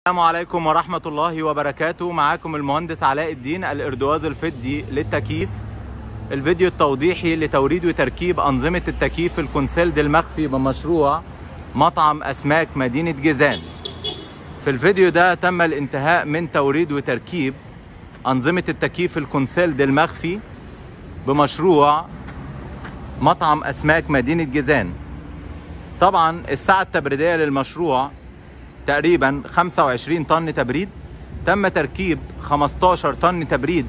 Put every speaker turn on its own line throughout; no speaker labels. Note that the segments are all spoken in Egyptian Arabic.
السلام عليكم ورحمة الله وبركاته معاكم المهندس علاء الدين الإردواز الفضي للتكييف الفيديو التوضيحي لتوريد وتركيب أنظمة التكييف الكونسيلد المخفي بمشروع مطعم أسماك مدينة جيزان في الفيديو ده تم الانتهاء من توريد وتركيب أنظمة التكييف الكونسيلد المخفي بمشروع مطعم أسماك مدينة جيزان طبعا السعة التبريدية للمشروع تقريبا 25 طن تبريد تم تركيب 15 طن تبريد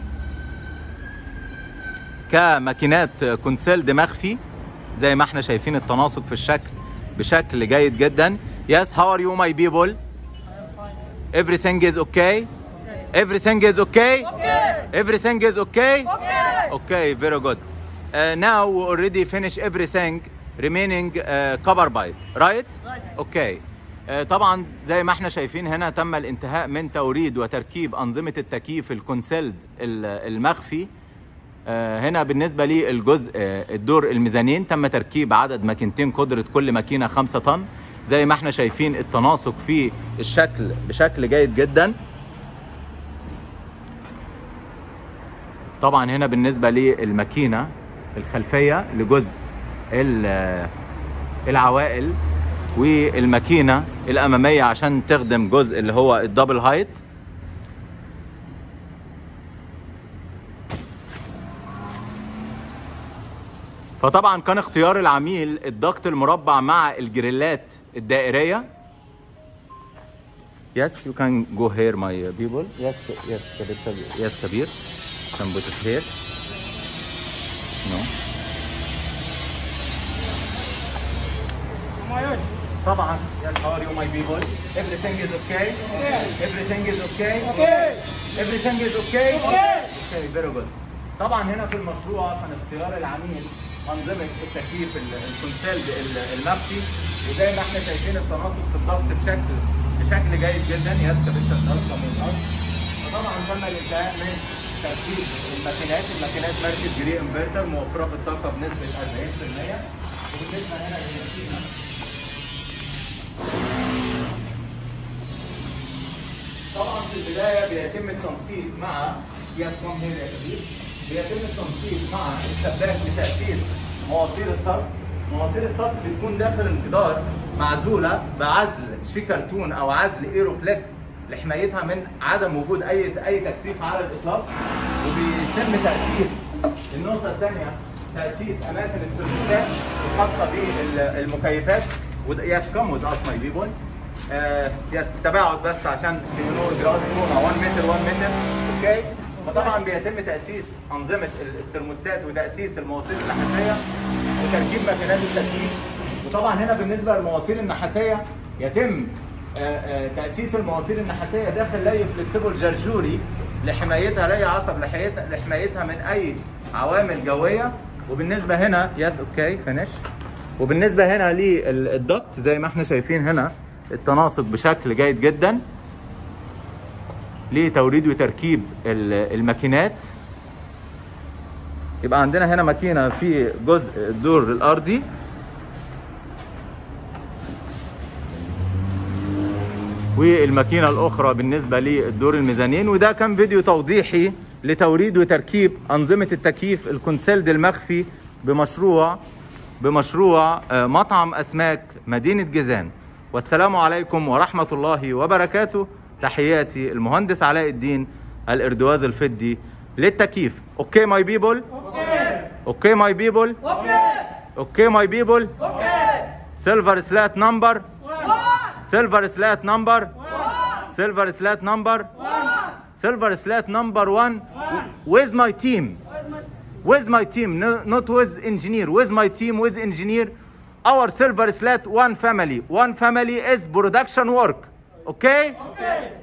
كماكينات كونسيلد مخفي زي ما احنا شايفين التناسق في الشكل بشكل جيد جدا Yes, how are you my people? Everything is okay? Everything is okay? Everything is okay? Okay, very good. Uh, now we already finish everything remaining uh, cover pipe, right? Okay. Uh, طبعا زي ما احنا شايفين هنا تم الانتهاء من توريد وتركيب أنظمة التكييف الكونسيلد ال- المخفي آه، هنا بالنسبة للجزء آه، الدور الميزانين تم تركيب عدد ماكينتين قدرة كل ماكينة 5 طن زي ما احنا شايفين التناسق في الشكل بشكل جيد جدا طبعا هنا بالنسبة للماكينة الخلفية لجزء ال- آه، العوائل والماكينة الأمامية عشان تخدم جزء اللي هو الدبل هايت فطبعا كان اختيار العميل الضغط المربع مع الجريلات الدائرية Yes, you can go here, my people. Yes, yes, Kabir. Yes, Kabir. Can put it here. No. طبعا yes how are you my people everything is okay everything is okay everything is okay okay very good طبعا هنا في المشروع كان اختيار العميل انظمه التكييف ال- الكونسيلد ال- المخفي وزي ما احنا شايفين التناسق في الضغط بشكل بشكل جيد جدا يس كابتن الضغط من الارض وطبعا تم الانتهاء من تركيب الماكينات الماكينات ماركه جري انفرتر موفره في الطاقه بنسبه 40% وبالنسبه هنا للماكينه طبعا في البدايه بيتم التنسيق مع يسكم هنا يا كبير بيتم التنسيق مع السباك لتاسيس مواسير الصرف مواسير الصرف بتكون داخل الجدار معزوله بعزل شيكرتون او عزل ايروفلكس لحمايتها من عدم وجود اي اي تكثيف على الاطلاق وبيتم تاسيس النقطه الثانيه تاسيس اماكن السيرفيسات الخاصه بالمكيفات وده يس كم وذ اس ماي بيبول يس تباعد بس عشان بينور جراس 1 متر 1 متر اوكي فطبعا بيتم تاسيس انظمه السرموستات وتاسيس المواسير النحاسيه وتركيب ماكينات التكييف وطبعا هنا بالنسبه للمواسير النحاسيه يتم آه، آه، تاسيس المواسير النحاسيه داخل لي فلكسبل جرجوري لحمايتها لي عصب لحمايتها لحمايتها من اي عوامل جويه وبالنسبه هنا يس اوكي فينش وبالنسبه هنا للضغط زي ما احنا شايفين هنا التناسق بشكل جيد جدا لتوريد وتركيب ال- الماكينات يبقى عندنا هنا ماكينه في جزء الدور الارضي والماكينه الاخرى بالنسبه للدور الميزانين وده كان فيديو توضيحي لتوريد وتركيب انظمه التكييف الكونسيلد المخفي بمشروع بمشروع آه، مطعم اسماك مدينه جيزان والسلام عليكم ورحمه الله وبركاته تحياتي المهندس علاء الدين الاردواز الفضي للتكييف اوكي ماي بيبل اوكي ماي بيبل اوكي ماي بيبل سيلفر سلات نمبر سيلفر سلات نمبر سيلفر سلات نمبر سيلفر سلات نمبر 1 with my team with my team no, not with engineer with my team with engineer our silver slat one family one family is production work okay
Okay.